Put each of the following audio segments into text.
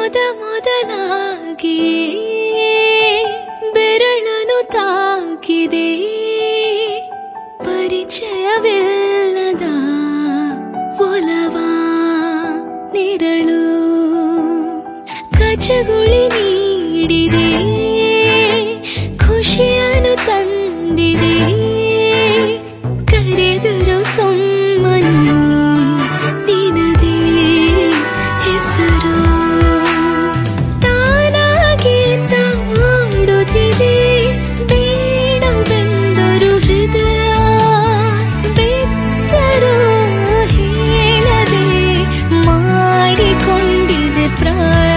ಮೊದ ಮೊದಲಾಗಿ ಬೆರಳನು ತಾಕಿದೆ ಪರಿಚಯವಿಲ್ಲದ ಒಲವ ನೆರಳು ಕಚಗುಳಿ ನೀಡಿದೆ ಖುಷಿಯನ್ನು ತಂದಿದೆ ಕರೆದರು ಸೊಮ್ಮನು ನಿನದೇ ಹೆಸರು ತಾನಾಗಿ ತಾಡುತ್ತಿದೆ ಬೇಡವೆಂದರು ಹೃದಯ ಬಿದ್ದರು ಹೇಳದೆ ಮಾಡಿಕೊಂಡಿದೆ ಪ್ರಾಯ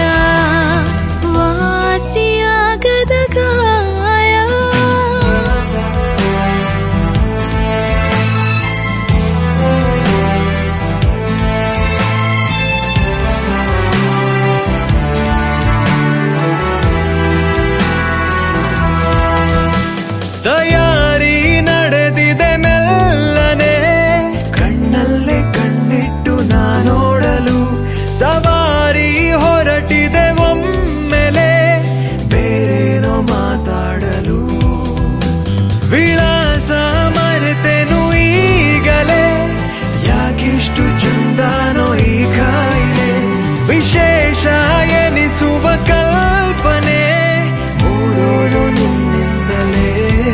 ವಾಸಿಯಾಗದ ಗಾಯ ತಯಾರಿ ನಡೆದಿದೆ ಮೆಲ್ಲನೆ ಕಣ್ಣಲ್ಲೇ ಕಣ್ಣಿಟ್ಟು ನಾ ನೋಡಲು ಸವಾರಿ ಹೊರಟಿದೆ ಒಮ್ಮೆಲೆ ಬೇರೇನೋ ಮಾತಾಡಲು ವಿಳಾಸ ಮರೆತೆನು ಈಗಲೇ ಯಾಕಿಷ್ಟು ಚಂದಾನೋ ಈ ಕಾಯಿಲೆ ವಿಶೇಷ ಎನಿಸುವ ಕಲ್ಪನೆ ಮೂಡೋದು ನಿನ್ನಿಂದಲೇ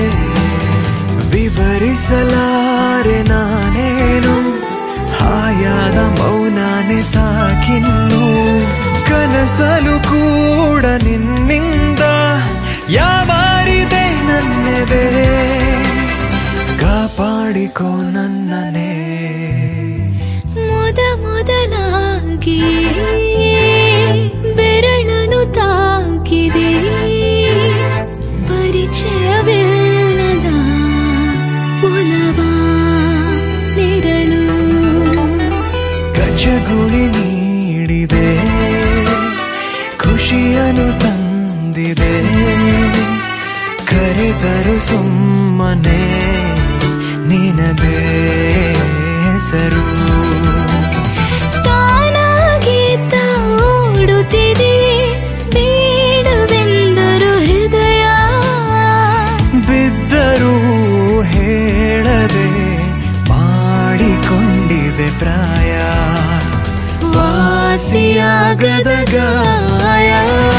ವಿವರಿಸಲಾರೆ ನಾನೇನು ಹಾಯಾದ ಮೌನಾನೆ ಸಾಕಿನ್ನು ಕನಸಲು ಕೂಡ ನಿನ್ನಿಂದ ಯಾವಾರಿದೆ ನನ್ನೆದೆ ಕಾಪಾಡಿಕೋ ನನ್ನನೇ ಮೊದ ಮೊದಲಾಗಿ ಬೆರಳನು ತಾಕಿದೆ ಪರಿಚಯವಿಲ್ಲದ ಒಲವ ನೆರಳು ಗಜಗುಳಿ ನೀಡಿದೆ ಖುಷಿಯನ್ನು ತಂದಿದೆ ಕರೆದರು ಸುಮ್ಮನೆ ನಿನದೇ ಹೆಸರು ತಾನಾಗಿ ತಾಡುತ್ತಿದೆ ಬೇಡವೆಂದರು ಹೃದಯ ಬಿದ್ದರೂ ಹೇಳದೆ ಮಾಡಿಕೊಂಡಿದೆ ಪ್ರಾಯ ವಾಸಿಯಾಗದ ಗಾಯ